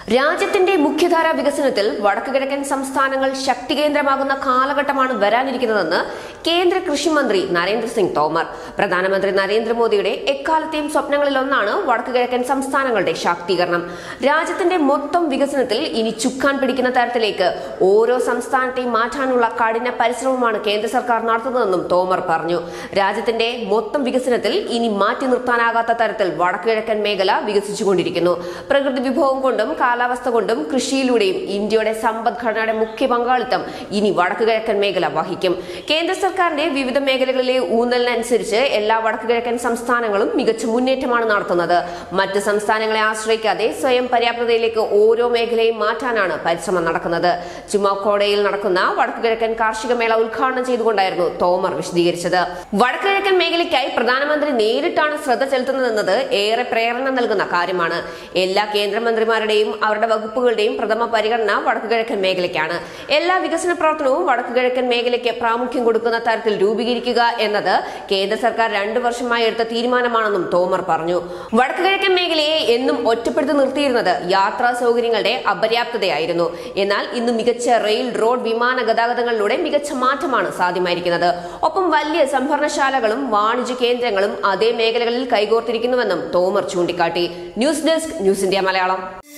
രാജ്യത്തിന്റെ മുഖ്യധാര വികസനത്തിൽ വടക്കു കിഴക്കൻ സംസ്ഥാനങ്ങൾ ശക്തി കേന്ദ്രമാകുന്ന കാലഘട്ടമാണ് വരാനിരിക്കുന്നതെന്ന് കേന്ദ്ര കൃഷിമന്ത്രി നരേന്ദ്രസിംഗ് തോമർ പ്രധാനമന്ത്രി നരേന്ദ്രമോദിയുടെ എക്കാലത്തെയും സ്വപ്നങ്ങളിലൊന്നാണ് വടക്കു കിഴക്കൻ സംസ്ഥാനങ്ങളുടെ ശാക്തീകരണം രാജ്യത്തിന്റെ മൊത്തം വികസനത്തിൽ ഇനി ചുക്കാൻ പിടിക്കുന്ന തരത്തിലേക്ക് ഓരോ സംസ്ഥാനത്തെയും മാറ്റാനുള്ള കഠിന പരിശ്രമമാണ് കേന്ദ്ര സർക്കാർ നടത്തുന്നതെന്നും തോമർ പറഞ്ഞു രാജ്യത്തിന്റെ മൊത്തം വികസനത്തിൽ ഇനി മാറ്റി നിർത്താനാകാത്ത തരത്തിൽ വടക്കു കിഴക്കൻ മേഖല വികസിച്ചുകൊണ്ടിരിക്കുന്നു പ്രകൃതി വിഭവം കൊണ്ടും കാലാവസ്ഥ കൊണ്ടും കൃഷിയിലൂടെയും ഇന്ത്യയുടെ സമ്പദ്ഘടനയുടെ മുഖ്യ പങ്കാളിത്തം ഇനി വടക്കു കിഴക്കൻ മേഖല വഹിക്കും കേന്ദ്ര സർക്കാരിന്റെ വിവിധ മേഖലകളിലെ ഊന്നലിനനുസരിച്ച് എല്ലാ വടക്കു കിഴക്കൻ സംസ്ഥാനങ്ങളും മികച്ച മുന്നേറ്റമാണ് നടത്തുന്നത് മറ്റ് സംസ്ഥാനങ്ങളെ ആശ്രയിക്കാതെ സ്വയം പര്യാപ്തതയിലേക്ക് ഓരോ മേഖലയും മാറ്റാനാണ് പരിശ്രമം നടക്കുന്നത് ചുമക്കോടയിൽ നടക്കുന്ന വടക്കു കിഴക്കൻ കാർഷിക മേള ഉദ്ഘാടനം ചെയ്തുകൊണ്ടായിരുന്നു തോമർ വിശദീകരിച്ചത് വടക്കു കിഴക്കൻ മേഖലയ്ക്കായി പ്രധാനമന്ത്രി നേരിട്ടാണ് ശ്രദ്ധ ചെലുത്തുന്നതെന്നത് ഏറെ പ്രേരണ നൽകുന്ന കാര്യമാണ് എല്ലാ കേന്ദ്രമന്ത്രിമാരുടെയും അവരുടെ വകുപ്പുകളുടെയും പ്രഥമ പരിഗണന വടക്കു കിഴക്കൻ മേഖലയ്ക്കാണ് എല്ലാ വികസന പ്രവർത്തനവും വടക്കു കിഴക്കൻ മേഖലയ്ക്ക് പ്രാമുഖ്യം കൊടുക്കുന്ന തരത്തിൽ രൂപീകരിക്കുക എന്നത് കേന്ദ്ര സർക്കാർ രണ്ടു വർഷമായി എടുത്ത തീരുമാനമാണെന്നും തോമർ പറഞ്ഞു വടക്കു കിഴക്കൻ മേഖലയെ എന്നും ഒറ്റപ്പെടുത്തി നിർത്തിയിരുന്നത് യാത്രാ സൗകര്യങ്ങളുടെ അപര്യാപ്തതയായിരുന്നു എന്നാൽ ഇന്ന് മികച്ച റെയിൽ റോഡ് വിമാന ഗതാഗതങ്ങളിലൂടെ മികച്ച മാറ്റമാണ് സാധ്യമായിരിക്കുന്നത് ഒപ്പം വലിയ സംഭരണശാലകളും വാണിജ്യ കേന്ദ്രങ്ങളും അതേ മേഖലകളിൽ കൈകോർത്തിരിക്കുന്നുവെന്നും തോമർ ചൂണ്ടിക്കാട്ടി news desk news India Malayalam